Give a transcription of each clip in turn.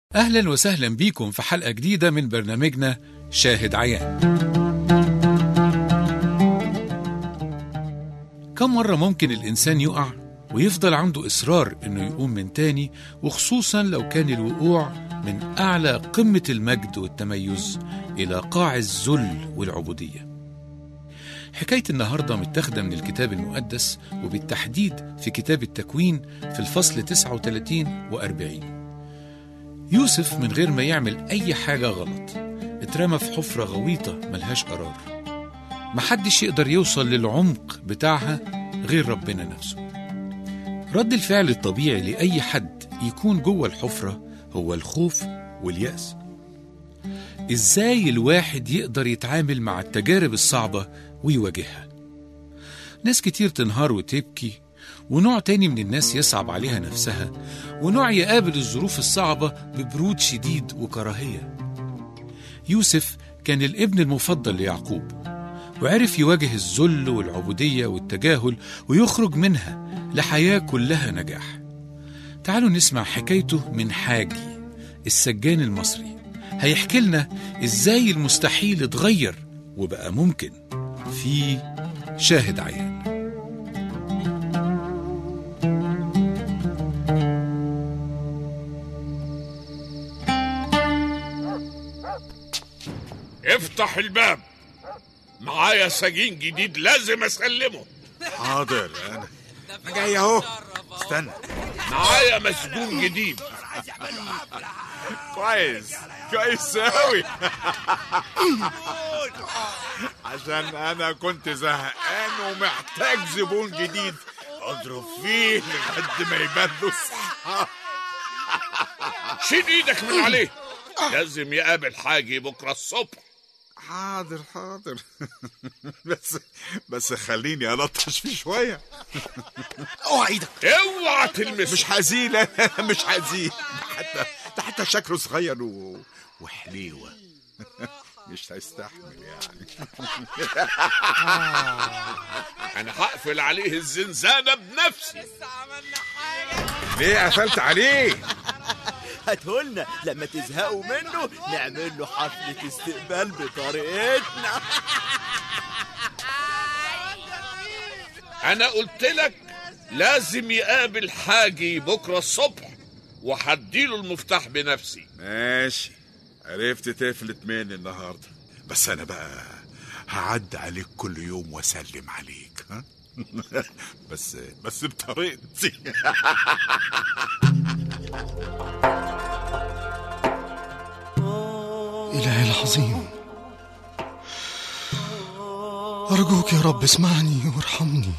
أهلا وسهلا بيكم في حلقة جديدة من برنامجنا شاهد عيان كم مرة ممكن الإنسان يقع ويفضل عنده إصرار إنه يقوم من تاني وخصوصا لو كان الوقوع من أعلى قمة المجد والتميز إلى قاع الذل والعبودية حكاية النهاردة متاخدة من الكتاب المقدس وبالتحديد في كتاب التكوين في الفصل 39 و40 يوسف من غير ما يعمل أي حاجة غلط اترمى في حفرة غويطة ملهاش قرار محدش يقدر يوصل للعمق بتاعها غير ربنا نفسه رد الفعل الطبيعي لأي حد يكون جوه الحفرة هو الخوف واليأس إزاي الواحد يقدر يتعامل مع التجارب الصعبة ويواجهها ناس كتير تنهار وتبكي ونوع تاني من الناس يصعب عليها نفسها ونوع يقابل الظروف الصعبة ببرود شديد وكراهية يوسف كان الابن المفضل ليعقوب وعرف يواجه الذل والعبودية والتجاهل ويخرج منها لحياة كلها نجاح تعالوا نسمع حكايته من حاجي السجان المصري هيحكي لنا ازاي المستحيل اتغير وبقى ممكن في شاهد عيان افتح الباب معايا سجين جديد لازم اسلمه حاضر انا انا جاي اهو استنى معايا مسجون جديد كويس كويس اوي عشان انا كنت زهقان ومحتاج زبون جديد اضرب فيه لحد ما يبان له الصحة شيل ايدك من عليه لازم يقابل حاجي بكره الصبح حاضر حاضر بس بس خليني الطش فيه شويه اوعى ايدك اوعى تلمسه مش حزين أنا مش حزين ده حتى ده حتى شكله صغير و... وحليوه مش هيستحمل يعني انا هقفل عليه الزنزانه بنفسي ليه قفلت عليه هاتهولنا لما تزهقوا منه نعمل له حفلة استقبال بطريقتنا انا قلت لك لازم يقابل حاجي بكره الصبح وهديله المفتاح بنفسي ماشي عرفت تفلت مني النهارده بس انا بقى هعدي عليك كل يوم واسلم عليك ها بس بس بطريقتي إلهي العظيم أرجوك يا رب اسمعني وارحمني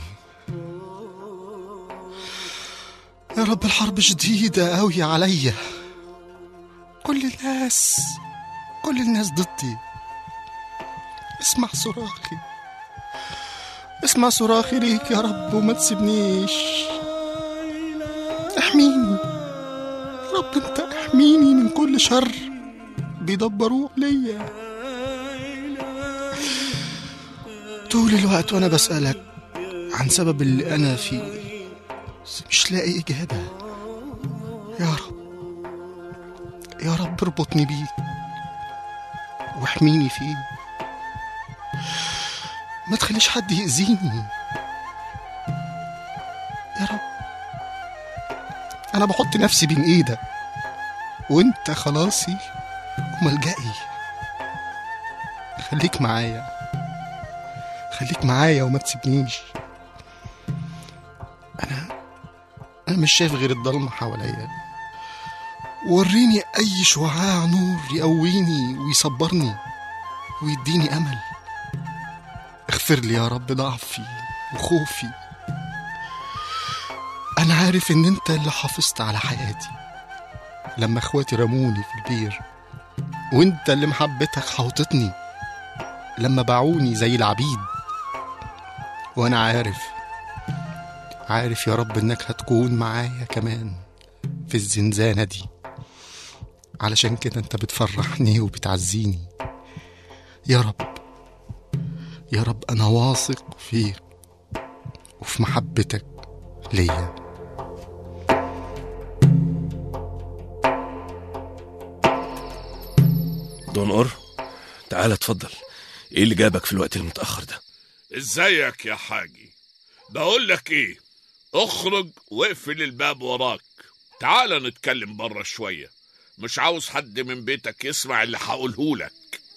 يا رب الحرب شديدة أوي عليا كل الناس كل الناس ضدي اسمع صراخي اسمع صراخي ليك يا رب وما تسيبنيش احميني يا رب انت احميني من كل شر بيدبروه ليا طول الوقت وانا بسألك عن سبب اللي انا فيه بس مش لاقي اجابة يا رب يا رب اربطني بيه واحميني فيه ما تخليش حد يأذيني يا رب انا بحط نفسي بين ايدك وانت خلاصي وملجئي خليك معايا خليك معايا وما تسيبنيش انا انا مش شايف غير الضلمه حواليا وريني اي شعاع نور يقويني ويصبرني ويديني امل اغفر لي يا رب ضعفي وخوفي انا عارف ان انت اللي حافظت على حياتي لما اخواتي رموني في البير وانت اللي محبتك حوطتني لما باعوني زي العبيد وانا عارف عارف يا رب انك هتكون معايا كمان في الزنزانة دي علشان كده انت بتفرحني وبتعزيني يا رب يا رب انا واثق فيك وفي محبتك ليا دون اور تعال اتفضل ايه اللي جابك في الوقت المتأخر ده ازيك يا حاجي بقول لك ايه اخرج واقفل الباب وراك تعال نتكلم بره شوية مش عاوز حد من بيتك يسمع اللي هقوله لك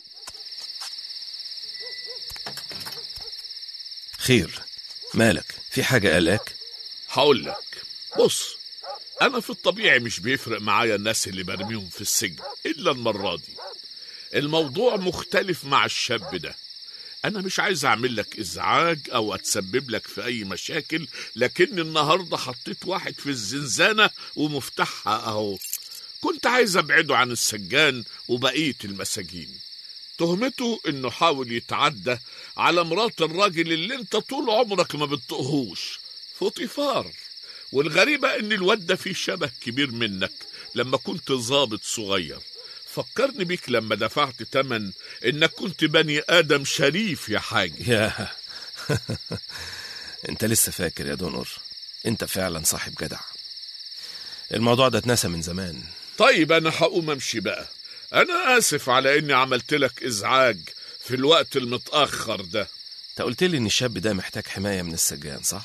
خير مالك في حاجة قلقاك هقول لك بص انا في الطبيعي مش بيفرق معايا الناس اللي برميهم في السجن الا المرة دي الموضوع مختلف مع الشاب ده انا مش عايز اعمل لك ازعاج او اتسبب لك في اي مشاكل لكن النهارده حطيت واحد في الزنزانة ومفتاحها اهو كنت عايز ابعده عن السجان وبقية المساجين تهمته انه حاول يتعدى على مرات الراجل اللي انت طول عمرك ما بتطقهوش فطيفار والغريبة ان الواد ده فيه شبه كبير منك لما كنت ظابط صغير فكرني بيك لما دفعت تمن انك كنت بني ادم شريف يا حاج يا انت لسه فاكر يا دون اور انت فعلا صاحب جدع الموضوع ده اتنسى من زمان طيب انا هقوم امشي بقى انا اسف على اني عملت لك ازعاج في الوقت المتاخر ده انت قلت لي ان الشاب ده محتاج حماية من السجان صح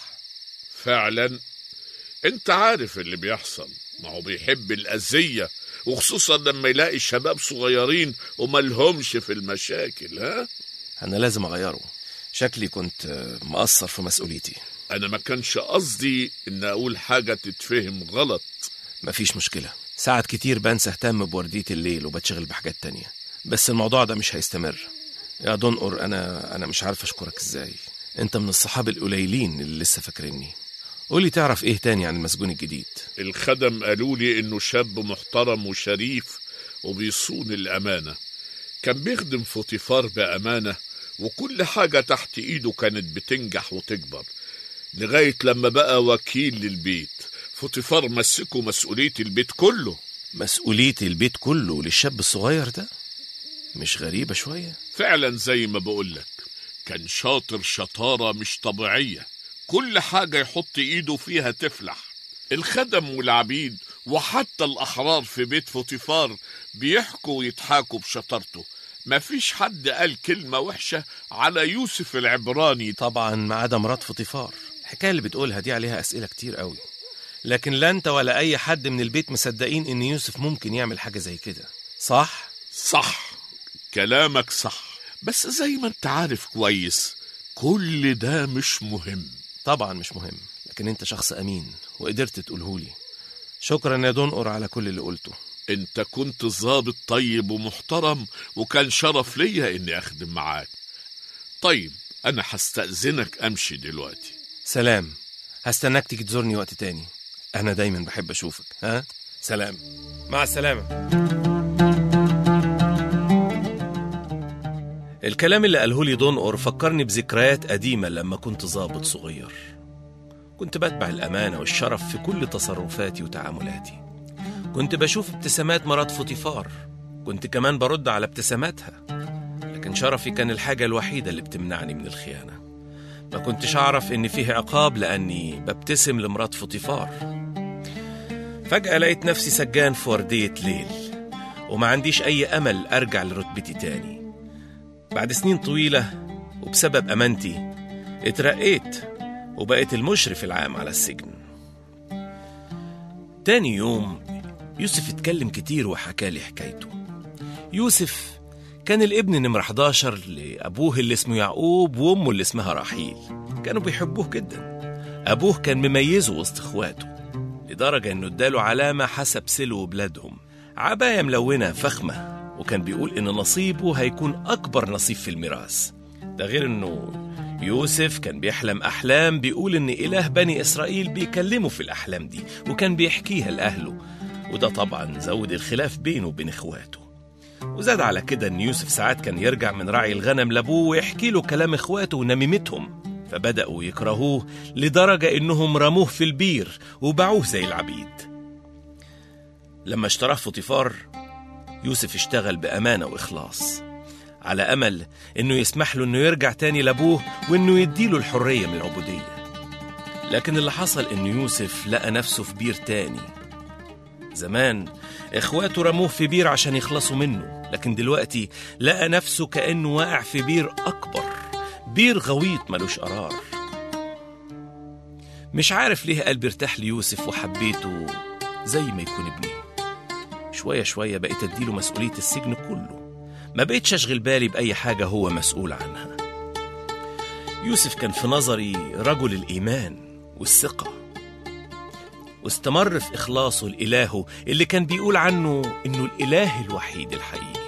فعلا انت عارف اللي بيحصل ما هو بيحب الاذيه وخصوصا لما يلاقي شباب صغيرين وملهمش في المشاكل ها انا لازم اغيره شكلي كنت آه، مقصر في مسؤوليتي انا ما كانش قصدي ان اقول حاجه تتفهم غلط مفيش مشكلة ساعات كتير بنسى اهتم بوردية الليل وبتشغل بحاجات تانية بس الموضوع ده مش هيستمر يا دون اور انا انا مش عارف اشكرك ازاي انت من الصحاب القليلين اللي لسه فاكريني قولي تعرف ايه تاني عن المسجون الجديد الخدم قالوا لي انه شاب محترم وشريف وبيصون الامانه كان بيخدم فوتيفار بامانه وكل حاجه تحت ايده كانت بتنجح وتكبر لغايه لما بقى وكيل للبيت فوتيفار مسكه مسؤوليه البيت كله مسؤولية البيت كله للشاب الصغير ده مش غريبة شوية فعلا زي ما بقولك كان شاطر شطارة مش طبيعية كل حاجة يحط ايده فيها تفلح الخدم والعبيد وحتى الأحرار في بيت فوتيفار بيحكوا ويضحكوا بشطارته مفيش حد قال كلمة وحشة على يوسف العبراني طبعا ما عدا مرات فطيفار الحكاية اللي بتقولها دي عليها أسئلة كتير قوي لكن لا انت ولا أي حد من البيت مصدقين إن يوسف ممكن يعمل حاجة زي كده صح؟ صح كلامك صح بس زي ما انت عارف كويس كل ده مش مهم طبعا مش مهم لكن انت شخص أمين وقدرت تقولهولي شكرا يا دونقر على كل اللي قلته انت كنت ظابط طيب ومحترم وكان شرف ليا اني اخدم معاك طيب انا هستأذنك امشي دلوقتي سلام هستناك تيجي تزورني وقت تاني أنا دايما بحب أشوفك ها سلام مع السلامة الكلام اللي قاله لي دونقر فكرني بذكريات قديمة لما كنت ظابط صغير كنت بتبع الأمانة والشرف في كل تصرفاتي وتعاملاتي كنت بشوف ابتسامات مرات فوتيفار كنت كمان برد على ابتساماتها لكن شرفي كان الحاجة الوحيدة اللي بتمنعني من الخيانة ما كنتش أعرف إن فيه عقاب لأني ببتسم لمرات فوتيفار فجأة لقيت نفسي سجان في وردية ليل وما عنديش أي أمل أرجع لرتبتي تاني بعد سنين طويلة وبسبب أمانتي اترقيت وبقيت المشرف العام على السجن تاني يوم يوسف اتكلم كتير وحكى لي حكايته يوسف كان الابن نمرة 11 لأبوه اللي اسمه يعقوب وأمه اللي اسمها رحيل كانوا بيحبوه جدا أبوه كان مميزه وسط إخواته لدرجة إنه اداله علامة حسب سلو بلادهم عباية ملونة فخمة وكان بيقول إن نصيبه هيكون أكبر نصيب في الميراث ده غير إنه يوسف كان بيحلم أحلام بيقول إن إله بني إسرائيل بيكلمه في الأحلام دي وكان بيحكيها لأهله وده طبعا زود الخلاف بينه وبين إخواته وزاد على كده إن يوسف ساعات كان يرجع من رعي الغنم لأبوه ويحكي له كلام إخواته ونميمتهم فبدأوا يكرهوه لدرجة إنهم رموه في البير وباعوه زي العبيد لما اشتراه فطيفار يوسف اشتغل بأمانة وإخلاص على أمل إنه يسمح له إنه يرجع تاني لأبوه وإنه يديله الحرية من العبودية لكن اللي حصل إن يوسف لقى نفسه في بير تاني زمان إخواته رموه في بير عشان يخلصوا منه لكن دلوقتي لقى نفسه كأنه واقع في بير أكبر بير غويط ملوش قرار مش عارف ليه قلبي ارتاح ليوسف وحبيته زي ما يكون ابني شوية شوية بقيت أديله مسؤولية السجن كله ما بقيتش أشغل بالي بأي حاجة هو مسؤول عنها يوسف كان في نظري رجل الإيمان والثقة واستمر في إخلاصه لإلهه اللي كان بيقول عنه إنه الإله الوحيد الحقيقي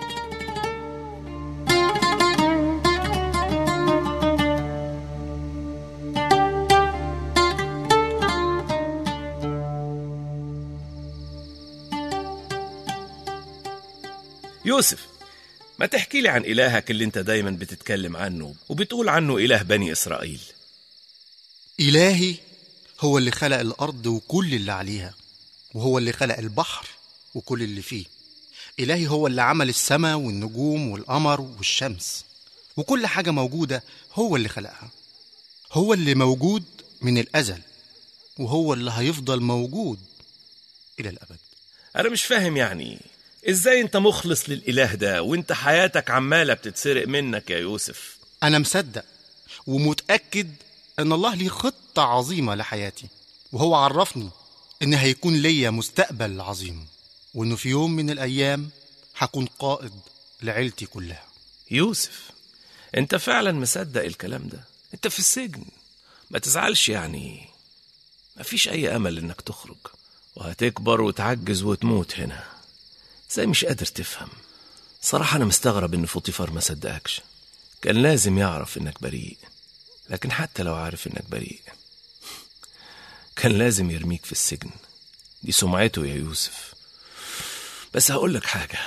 يوسف ما تحكي لي عن إلهك اللي أنت دايما بتتكلم عنه وبتقول عنه إله بني إسرائيل إلهي هو اللي خلق الأرض وكل اللي عليها وهو اللي خلق البحر وكل اللي فيه إلهي هو اللي عمل السماء والنجوم والقمر والشمس وكل حاجة موجودة هو اللي خلقها هو اللي موجود من الأزل وهو اللي هيفضل موجود إلى الأبد أنا مش فاهم يعني إزاي أنت مخلص للإله ده وأنت حياتك عمالة بتتسرق منك يا يوسف أنا مصدق ومتأكد إن الله ليه خطة عظيمة لحياتي وهو عرفني إن هيكون ليا مستقبل عظيم وإنه في يوم من الأيام هكون قائد لعيلتي كلها يوسف أنت فعلا مصدق الكلام ده أنت في السجن ما تزعلش يعني مفيش أي أمل إنك تخرج وهتكبر وتعجز وتموت هنا زي مش قادر تفهم صراحة أنا مستغرب إن فوطيفار ما صدقكش كان لازم يعرف إنك بريء لكن حتى لو عارف إنك بريء كان لازم يرميك في السجن دي سمعته يا يوسف بس هقول لك حاجة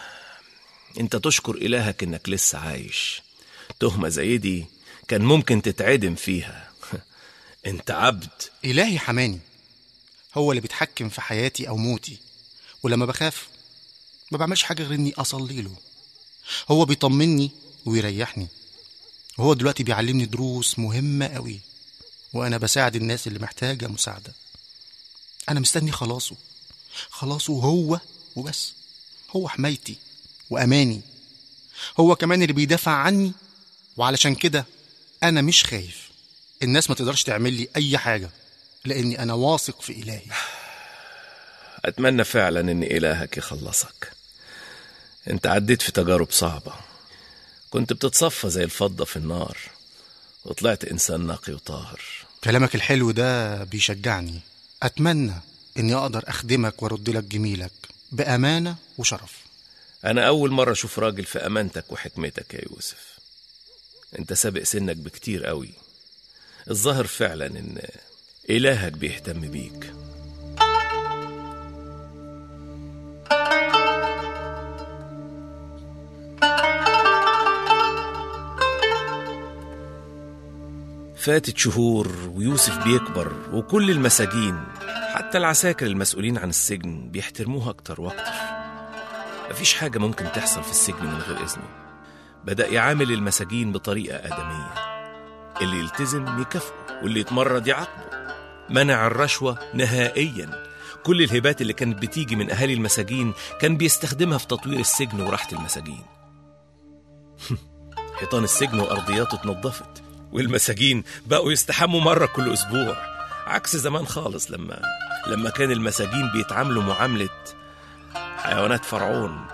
انت تشكر إلهك إنك لسه عايش تهمة زي دي كان ممكن تتعدم فيها انت عبد إلهي حماني هو اللي بيتحكم في حياتي أو موتي ولما بخاف ما بعملش حاجة غير إني أصلي له هو بيطمني ويريحني وهو دلوقتي بيعلمني دروس مهمة قوي وأنا بساعد الناس اللي محتاجة مساعدة أنا مستني خلاصه خلاصه هو وبس هو حمايتي وأماني هو كمان اللي بيدافع عني وعلشان كده أنا مش خايف الناس ما تقدرش تعمل لي أي حاجة لأني أنا واثق في إلهي أتمنى فعلا إن إلهك يخلصك أنت عديت في تجارب صعبة كنت بتتصفى زي الفضة في النار وطلعت إنسان نقي وطاهر كلامك الحلو ده بيشجعني أتمنى إني أقدر أخدمك وأرد لك جميلك بأمانة وشرف أنا أول مرة أشوف راجل في أمانتك وحكمتك يا يوسف أنت سابق سنك بكتير قوي الظاهر فعلا إن إلهك بيهتم بيك فاتت شهور ويوسف بيكبر وكل المساجين حتى العساكر المسؤولين عن السجن بيحترموه أكتر وأكتر مفيش حاجة ممكن تحصل في السجن من غير إذنه بدأ يعامل المساجين بطريقة آدمية اللي يلتزم يكافئه واللي يتمرد يعاقبه منع الرشوة نهائيا كل الهبات اللي كانت بتيجي من أهالي المساجين كان بيستخدمها في تطوير السجن وراحة المساجين حيطان السجن وأرضياته اتنضفت والمساجين بقوا يستحموا مرة كل أسبوع عكس زمان خالص لما لما كان المساجين بيتعاملوا معاملة حيوانات فرعون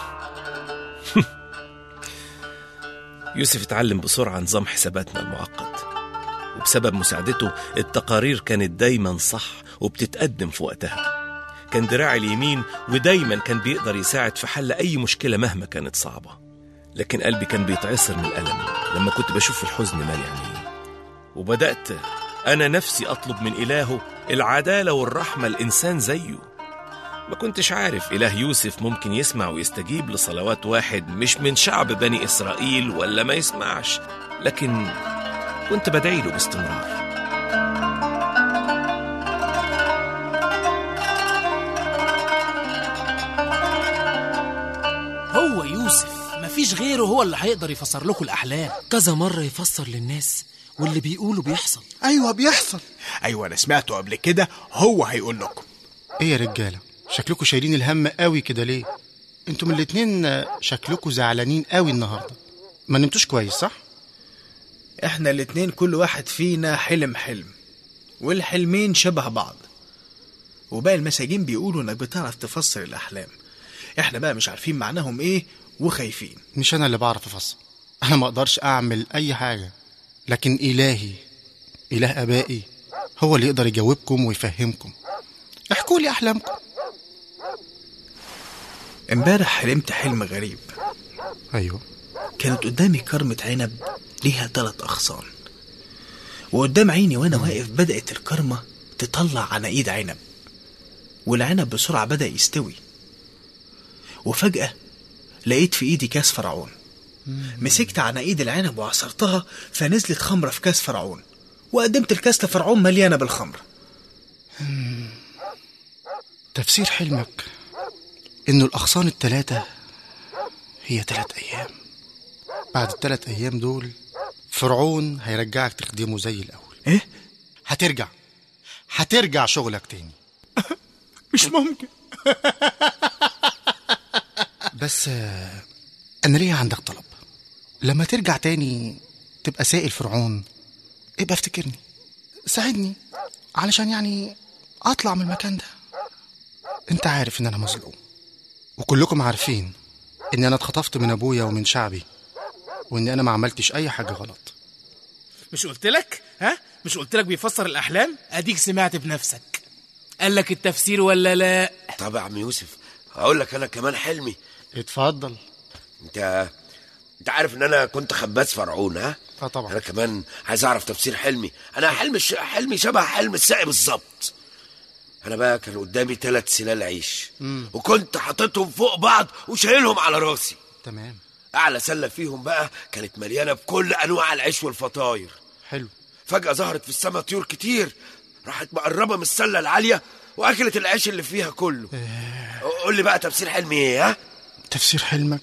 يوسف اتعلم بسرعة نظام حساباتنا المعقد وبسبب مساعدته التقارير كانت دايما صح وبتتقدم في وقتها كان دراعي اليمين ودايما كان بيقدر يساعد في حل أي مشكلة مهما كانت صعبة لكن قلبي كان بيتعصر من الألم لما كنت بشوف الحزن مالي عينيه وبدأت أنا نفسي أطلب من إلهه العدالة والرحمة الإنسان زيه ما كنتش عارف إله يوسف ممكن يسمع ويستجيب لصلوات واحد مش من شعب بني إسرائيل ولا ما يسمعش لكن كنت بدعي له باستمرار هو يوسف مفيش غيره هو اللي هيقدر يفسر لكم الأحلام كذا مرة يفسر للناس واللي بيقولوا بيحصل ايوه بيحصل ايوه انا سمعته قبل كده هو هيقول لكم إيه يا رجالة شكلكم شايلين الهم قوي كده ليه انتم الاتنين شكلكم زعلانين قوي النهارده ما نمتوش كويس صح احنا الاتنين كل واحد فينا حلم حلم والحلمين شبه بعض وباقي المساجين بيقولوا انك بتعرف تفسر الاحلام احنا بقى مش عارفين معناهم ايه وخايفين مش انا اللي بعرف افسر انا ما اقدرش اعمل اي حاجه لكن الهي اله ابائي هو اللي يقدر يجاوبكم ويفهمكم احكوا لي احلامكم امبارح حلمت حلم غريب ايوه كانت قدامي كرمة عنب ليها تلات أغصان وقدام عيني وأنا واقف بدأت الكرمة تطلع عناقيد عنب والعنب بسرعة بدأ يستوي وفجأة لقيت في إيدي كاس فرعون مسكت عناقيد العنب وعصرتها فنزلت خمرة في كاس فرعون وقدمت الكاس لفرعون مليانة بالخمر تفسير حلمك انه الاغصان التلاتة هي تلات ايام بعد التلات ايام دول فرعون هيرجعك تخدمه زي الاول إيه؟ هترجع هترجع شغلك تاني مش ممكن بس آه، انا ليا عندك طلب لما ترجع تاني تبقى سائل فرعون ابقى افتكرني ساعدني علشان يعني اطلع من المكان ده انت عارف ان انا مظلوم وكلكم عارفين ان انا اتخطفت من ابويا ومن شعبي وان انا ما عملتش اي حاجه غلط مش قلت لك ها مش قلت لك بيفسر الاحلام اديك سمعت بنفسك قال لك التفسير ولا لا طب يا عم يوسف هقول لك انا كمان حلمي اتفضل انت انت عارف ان انا كنت خباز فرعون ها اه طبعا انا كمان عايز اعرف تفسير حلمي انا حلم الش... حلمي شبه حلم الساقي بالظبط انا بقى كان قدامي ثلاث سلال عيش مم. وكنت حاططهم فوق بعض وشايلهم على راسي تمام اعلى سله فيهم بقى كانت مليانه بكل انواع العيش والفطاير حلو فجاه ظهرت في السماء طيور كتير راحت مقربه من السله العاليه واكلت العيش اللي فيها كله قول لي بقى تفسير حلمي ايه ها تفسير حلمك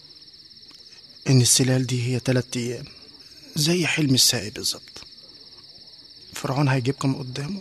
ان السلال دي هي تلات ايام زي حلم الساقي بالظبط فرعون هيجيبكم قدامه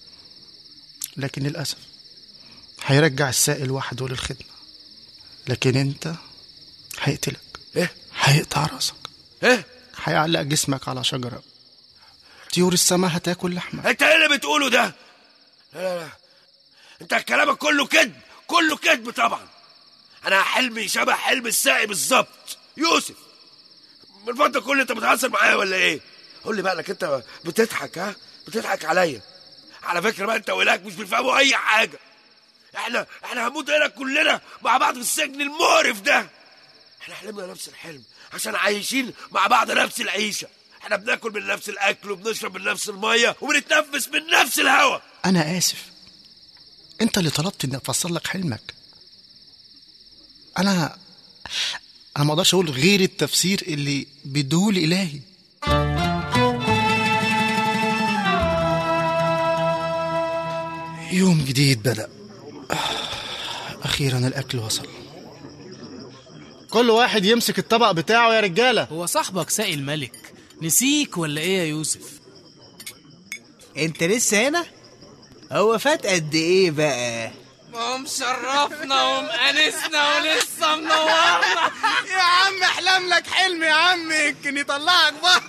لكن للاسف هيرجع السائل وحده للخدمه لكن انت هيقتلك ايه هيقطع راسك ايه هيعلق جسمك على شجره طيور السماء هتاكل لحمك انت ايه اللي بتقوله ده لا لا لا انت كلامك كله كذب كله كذب طبعا انا حلمي شبه حلم الساقي بالظبط يوسف من فضلك كل انت بتهزر معايا ولا ايه قول لي بقى انك انت بتضحك ها بتضحك عليا على فكره بقى انت ولاك مش بيفهموا اي حاجه احنا احنا هنموت هنا كلنا مع بعض في السجن المقرف ده احنا حلمنا نفس الحلم عشان عايشين مع بعض نفس العيشه احنا بناكل من نفس الاكل وبنشرب من نفس الميه وبنتنفس من نفس الهواء انا اسف انت اللي طلبت اني افسر لك حلمك انا انا ما اقدرش اقول غير التفسير اللي بيديهولي الهي يوم جديد بدأ أخيرا الأكل وصل كل واحد يمسك الطبق بتاعه يا رجالة هو صاحبك ساقي الملك نسيك ولا ايه يا يوسف انت لسه هنا هو فات قد ايه بقى ما مشرفنا ومأنسنا ولسه منورنا يا عم احلم لك حلم يا عم يمكن يطلعك بره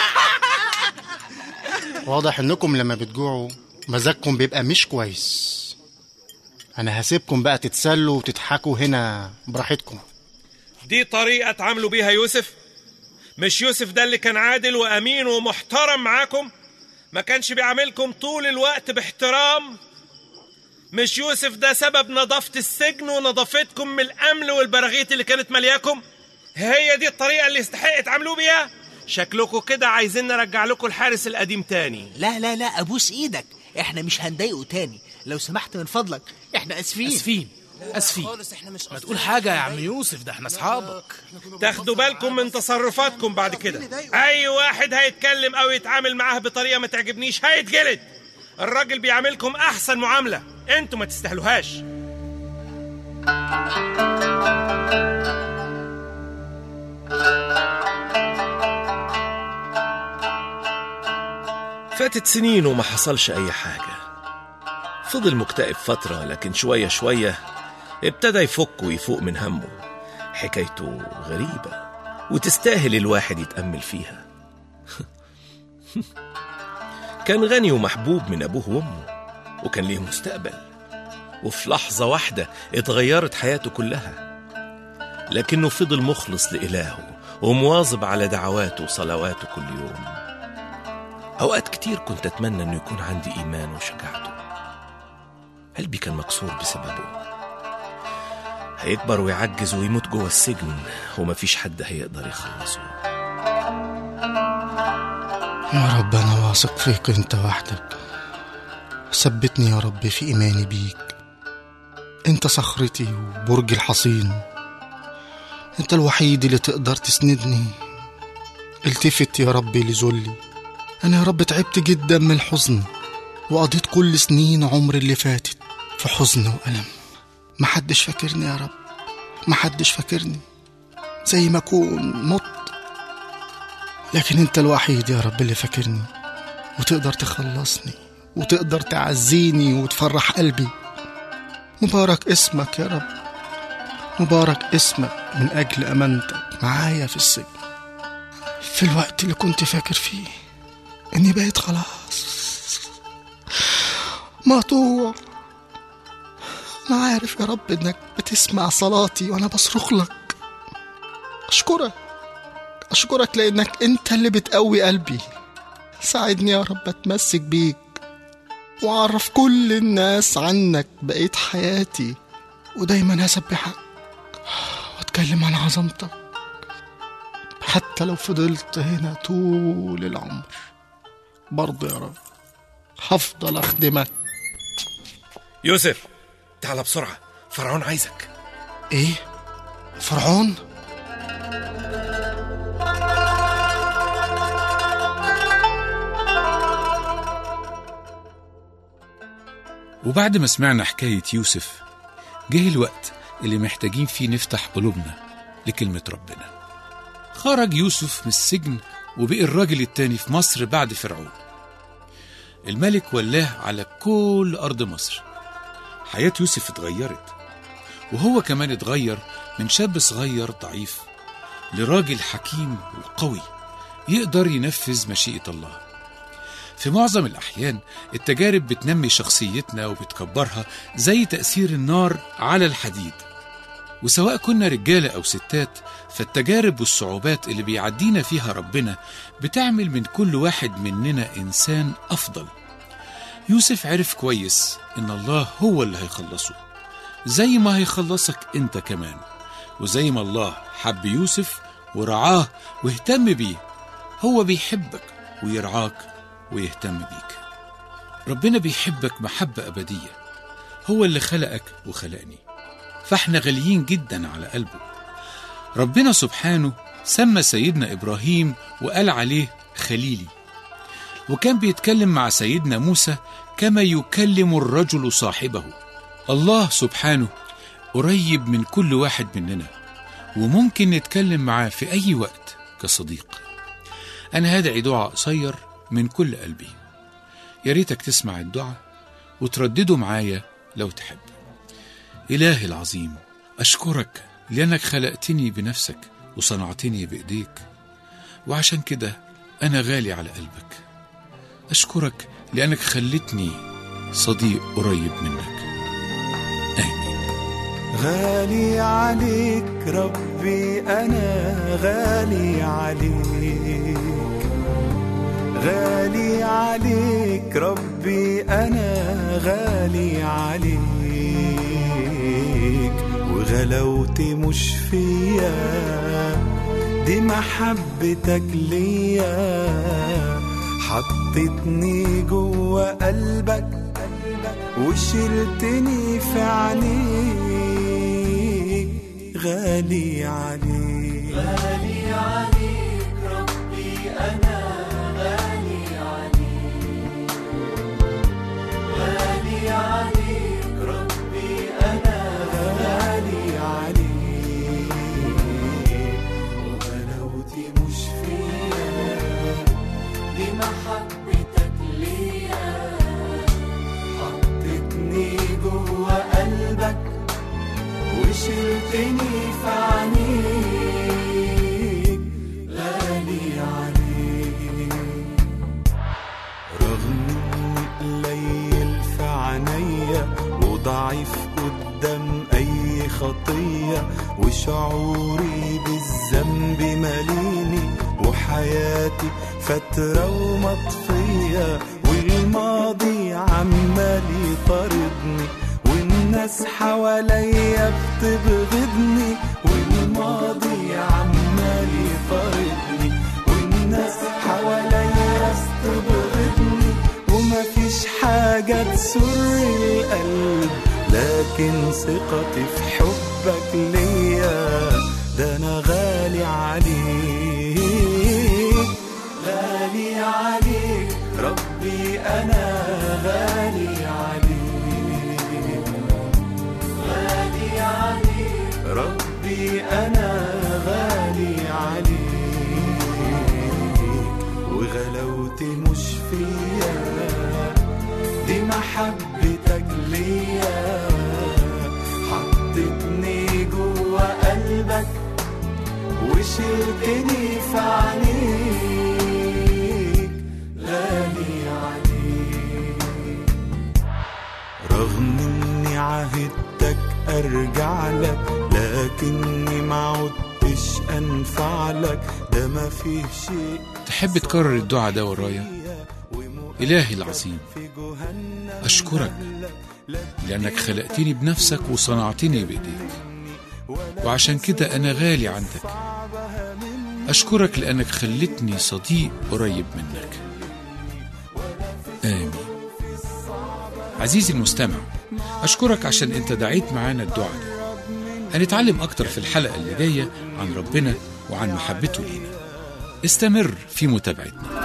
واضح انكم لما بتجوعوا مزاجكم بيبقى مش كويس انا هسيبكم بقى تتسلوا وتضحكوا هنا براحتكم دي طريقة تعاملوا بيها يوسف مش يوسف ده اللي كان عادل وأمين ومحترم معاكم ما كانش بيعاملكم طول الوقت باحترام مش يوسف ده سبب نظافة السجن ونظافتكم من الأمل والبراغيث اللي كانت ملياكم هي دي الطريقة اللي يستحق تعاملوا بيها شكلكم كده عايزين نرجع لكم الحارس القديم تاني لا لا لا ابوس ايدك احنا مش هنضايقه تاني لو سمحت من فضلك احنا اسفين اسفين اسفين ما تقول حاجه يا عم يوسف ده احنا اصحابك تاخدوا بالكم من تصرفاتكم بعد كده اي واحد هيتكلم او يتعامل معاه بطريقه ما تعجبنيش هيتجلد الراجل بيعاملكم احسن معامله انتوا ما تستاهلوهاش فاتت سنين وما حصلش اي حاجه فضل مكتئب فتره لكن شويه شويه ابتدى يفك ويفوق من همه حكايته غريبة وتستاهل الواحد يتأمل فيها كان غني ومحبوب من أبوه وأمه وكان ليه مستقبل وفي لحظة واحدة اتغيرت حياته كلها لكنه فضل مخلص لإلهه ومواظب على دعواته وصلواته كل يوم أوقات كتير كنت أتمنى أنه يكون عندي إيمان وشجاعته قلبي كان مكسور بسببه هيكبر ويعجز ويموت جوه السجن ومفيش حد هيقدر يخلصه يا رب أنا واثق فيك أنت وحدك ثبتني يا رب في إيماني بيك أنت صخرتي وبرج الحصين أنت الوحيد اللي تقدر تسندني التفت يا ربي لذلي أنا يا رب تعبت جدا من الحزن وقضيت كل سنين عمري اللي فاتت في حزن وألم محدش فاكرني يا رب محدش فاكرني زي ما أكون مت لكن أنت الوحيد يا رب اللي فاكرني وتقدر تخلصني وتقدر تعزيني وتفرح قلبي مبارك اسمك يا رب مبارك اسمك من أجل أمانتك معايا في السجن في الوقت اللي كنت فاكر فيه إني بقيت خلاص مقطوع أنا عارف يا رب إنك بتسمع صلاتي وأنا بصرخ لك أشكرك أشكرك لأنك أنت اللي بتقوي قلبي ساعدني يا رب أتمسك بيك وأعرف كل الناس عنك بقيت حياتي ودايما هسبحك وأتكلم عن عظمتك حتى لو فضلت هنا طول العمر برضه يا رب هفضل أخدمك يوسف تعال بسرعة فرعون عايزك إيه؟ فرعون؟ وبعد ما سمعنا حكاية يوسف جه الوقت اللي محتاجين فيه نفتح قلوبنا لكلمة ربنا خرج يوسف من السجن وبقي الراجل التاني في مصر بعد فرعون الملك ولاه على كل أرض مصر حياة يوسف اتغيرت وهو كمان اتغير من شاب صغير ضعيف لراجل حكيم وقوي يقدر ينفذ مشيئة الله في معظم الأحيان التجارب بتنمي شخصيتنا وبتكبرها زي تأثير النار على الحديد وسواء كنا رجالة أو ستات فالتجارب والصعوبات اللي بيعدينا فيها ربنا بتعمل من كل واحد مننا إنسان أفضل يوسف عرف كويس إن الله هو اللي هيخلصه زي ما هيخلصك أنت كمان وزي ما الله حب يوسف ورعاه واهتم بيه هو بيحبك ويرعاك ويهتم بيك ربنا بيحبك محبة أبدية هو اللي خلقك وخلقني فاحنا غاليين جدا على قلبه ربنا سبحانه سمى سيدنا إبراهيم وقال عليه خليلي وكان بيتكلم مع سيدنا موسى كما يكلم الرجل صاحبه الله سبحانه قريب من كل واحد مننا وممكن نتكلم معاه في أي وقت كصديق أنا هدعي دعاء قصير من كل قلبي يا ريتك تسمع الدعاء وتردده معايا لو تحب إلهي العظيم أشكرك لأنك خلقتني بنفسك وصنعتني بإيديك وعشان كده أنا غالي على قلبك أشكرك لأنك خلتني صديق قريب منك غالي عليك ربي أنا غالي عليك غالي عليك ربي أنا غالي عليك وغلاوتي مش فيا دي محبتك ليا حطيتني جوا قلبك وشلتني في عينيك غالي عليك غالي عليك ربي أنا غالي عليك غالي عليك ربي أنا غالي عليك وغلاوتي مش فيا دي محبتك ليا حطيتني جوا قلبك وشلتني في عينيك خطية وشعوري بالذنب ماليني وحياتي فترة ومطفية والماضي عمال يطاردني والناس حواليا بتبغضني والماضي عمال يطاردني والناس حواليا بتبغضني ومفيش حاجة تسر القلب لكن ثقتي في حبك ليا ده أنا غالي عليك غالي عليك ربي أنا غالي عليك غالي عليك ربي أنا غالي عليك وغلاوتي مش فيا دي محبتك ليا حطتني جوا قلبك وشلتني في عينيك غالي عليك رغم اني عهدتك ارجع لك لكني ما عدتش انفع لك ده ما فيه شيء تحب تكرر الدعاء ده ورايا إلهي العظيم أشكرك لأنك خلقتني بنفسك وصنعتني بإيديك وعشان كده أنا غالي عندك أشكرك لأنك خلتني صديق قريب منك آمين عزيزي المستمع أشكرك عشان أنت دعيت معانا الدعاء ده هنتعلم أكتر في الحلقة اللي جاية عن ربنا وعن محبته لينا استمر في متابعتنا